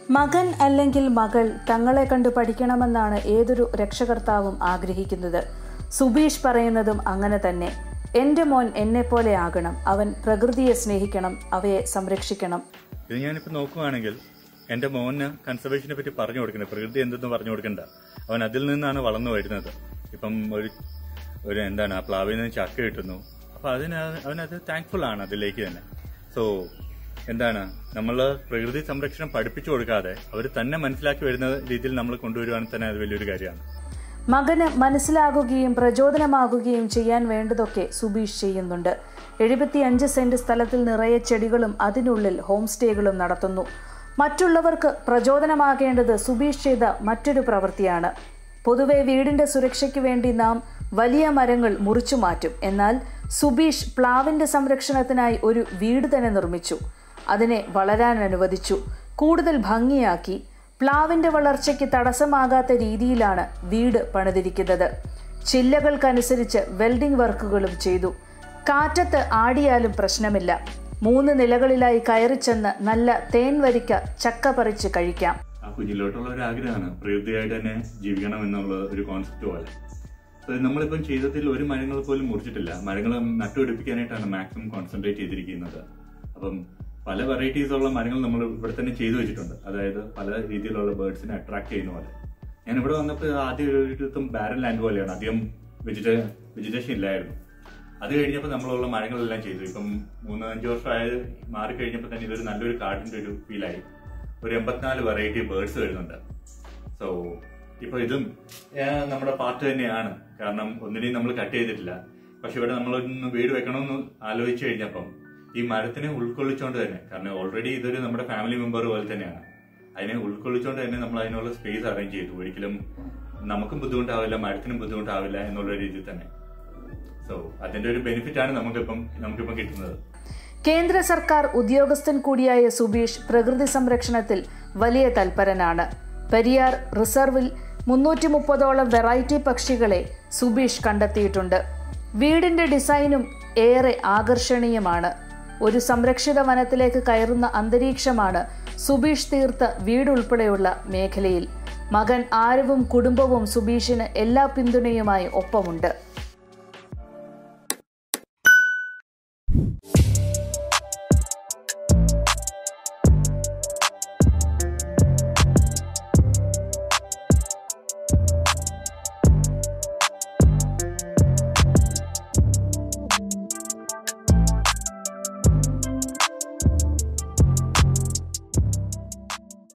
മകൻ അല്ലെങ്കിൽ മകൾ തങ്ങളെ കണ്ടു പഠിക്കണമെന്നാണ് ഏതൊരു രക്ഷകർത്താവും ആഗ്രഹിക്കുന്നത് സുബീഷ് പറയുന്നതും അങ്ങനെ തന്നെ എൻ്റെ മോൻ എന്നെപ്പോലെ ആകണം അവൻ പ്രകൃതിയെ സ്നേഹിക്കണം അവയെ സംരക്ഷിക്കണം ഇത് ഞാനിപ്പോ നോക്കുവാണെങ്കിൽ എന്റെ മോന് കൺസർവേഷനെ പറ്റി പറഞ്ഞു കൊടുക്കുന്നത് പ്രകൃതി എന്തെന്ന് പറഞ്ഞു കൊടുക്കണ്ട അവൻ അതിൽ നിന്നാണ് വളർന്നു വരുന്നത് ഇപ്പം ഒരു ഒരു എന്താണ് ആ പ്ലാവിൽ നിന്ന് ചക്ക കിട്ടുന്നു അപ്പൊ അതിന് അവനത് താങ്ക്ഫുൾ ആണ് അതിലേക്ക് തന്നെ സോ എന്താണ് നമ്മൾ പ്രകൃതി സംരക്ഷണം പഠിപ്പിച്ചു കൊടുക്കാതെ അവർ തന്നെ മനസ്സിലാക്കി വരുന്ന രീതിയിൽ നമ്മൾ കൊണ്ടുവരുവാണെങ്കിൽ തന്നെ അത് വലിയൊരു കാര്യമാണ് മകന് മനസ്സിലാകുകയും പ്രചോദനമാകുകയും ചെയ്യാൻ വേണ്ടതൊക്കെ സുബീഷ് ചെയ്യുന്നുണ്ട് എഴുപത്തിയഞ്ച് സെന്റ് സ്ഥലത്തിൽ നിറയെ ചെടികളും അതിനുള്ളിൽ ഹോം സ്റ്റേകളും നടത്തുന്നു മറ്റുള്ളവർക്ക് പ്രചോദനമാകേണ്ടത് സുബീഷ് ചെയ്ത മറ്റൊരു പ്രവൃത്തിയാണ് പൊതുവെ വീടിന്റെ സുരക്ഷയ്ക്ക് വേണ്ടി നാം വലിയ മരങ്ങൾ മുറിച്ചു മാറ്റും എന്നാൽ സുബീഷ് പ്ലാവിന്റെ സംരക്ഷണത്തിനായി ഒരു വീട് തന്നെ നിർമ്മിച്ചു അതിനെ വളരാൻ അനുവദിച്ചു കൂടുതൽ ഭംഗിയാക്കി പ്ലാവിന്റെ വളർച്ചയ്ക്ക് തടസ്സമാകാത്ത രീതിയിലാണ് വീട് പണിതിരിക്കുന്നത് ചില്ലകൾക്കനുസരിച്ച് വെൽഡിംഗ് വർക്കുകളും ചെയ്തു കാറ്റത്ത് ആടിയാലും പ്രശ്നമില്ല മൂന്ന് നിലകളിലായി കയറിച്ചെന്ന് നല്ല തേൻ വരിക്ക ചക്ക പറിച്ച് കഴിക്കാം ആ കുഞ്ഞിലോട്ടുള്ള ഒരു ആഗ്രഹമാണ് പ്രകൃതിയായിട്ട് തന്നെ ജീവിക്കണം എന്നുള്ള ഒരു കോൺസെപ്റ്റ് പോലെ So, നമ്മളിപ്പം ചെയ്തതിൽ ഒരു മരങ്ങൾ പോലും മുറിച്ചിട്ടില്ല മരങ്ങൾ നട്ടുപിടിപ്പിക്കാനായിട്ടാണ് മാക്സിമം കോൺസെൻട്രേറ്റ് ചെയ്തിരിക്കുന്നത് അപ്പം പല വെറൈറ്റീസ് ഉള്ള മരങ്ങൾ നമ്മൾ ഇവിടെ തന്നെ ചെയ്തു വെച്ചിട്ടുണ്ട് അതായത് പല രീതിയിലുള്ള ബേർഡ്സിനെ അട്രാക്ട് ചെയ്യുന്ന പോലെ ഞാൻ ഇവിടെ വന്നപ്പോൾ ആദ്യം ഒരിടത്തും ബാരൻ ലാൻഡ് പോലെയാണ് അധികം വെജിറ്റേ വെജിറ്റേഷൻ ഇല്ലായിരുന്നു അത് കഴിഞ്ഞപ്പോൾ നമ്മളുള്ള മരങ്ങളെല്ലാം ചെയ്തു ഇപ്പം മൂന്ന് അഞ്ച് വർഷമായത് മാറിക്കഴിഞ്ഞപ്പോൾ തന്നെ ഇതൊരു നല്ലൊരു കാടിന്റെ ഒരു ഫീലായി ഒരു എൺപത്തിനാല് വെറൈറ്റി ബേർഡ്സ് വരുന്നുണ്ട് സോ ഇപ്പൊ ഇതും ഏഹ്, നമ്മുടെ പാർട്ട് തന്നെയാണ് കാരണം ഒന്നിനെയും നമ്മൾ കട്ട് ചെയ്തിട്ടില്ല പക്ഷെ ഇവിടെ നമ്മളൊന്ന് വീട് വെക്കണമെന്ന് ആലോചിച്ചു കഴിഞ്ഞപ്പം ഈ മരത്തിനെ ഉൾക്കൊള്ളിച്ചുകൊണ്ട് തന്നെ കാരണം ഓൾറെഡി ഇതൊരു നമ്മുടെ ഫാമിലി മെമ്പർ പോലെ തന്നെയാണ് അതിനെ ഉൾക്കൊള്ളിച്ചുകൊണ്ട് തന്നെ നമ്മൾ അതിനുള്ള സ്പേസ് അറേഞ്ച് ചെയ്തു ഒരിക്കലും നമുക്കും ബുദ്ധിമുട്ടാവില്ല മരത്തിനും ബുദ്ധിമുട്ടാവില്ല എന്നുള്ള രീതിയിൽ തന്നെ സോ അതിന്റെ ഒരു ബെനിഫിറ്റ് ആണ് നമുക്കിപ്പം നമുക്കിപ്പം കിട്ടുന്നത് കേന്ദ്ര സർക്കാർ ഉദ്യോഗസ്ഥൻ കൂടിയായ സുബീഷ് പ്രകൃതി സംരക്ഷണത്തിൽ വലിയ തൽപരനാണ് പെരിയാർ റിസർവിൽ മുന്നൂറ്റി മുപ്പതോളം വെറൈറ്റി പക്ഷികളെ സുബീഷ് കണ്ടെത്തിയിട്ടുണ്ട് വീടിന്റെ ഡിസൈനും ഏറെ ആകർഷണീയമാണ് ഒരു സംരക്ഷിത വനത്തിലേക്ക് കയറുന്ന അന്തരീക്ഷമാണ് സുബീഷ് തീർത്ത വീടുൾപ്പെടെയുള്ള മേഖലയിൽ മകൻ ആരവും കുടുംബവും സുബീഷിന് എല്ലാ പിന്തുണയുമായി ഒപ്പമുണ്ട്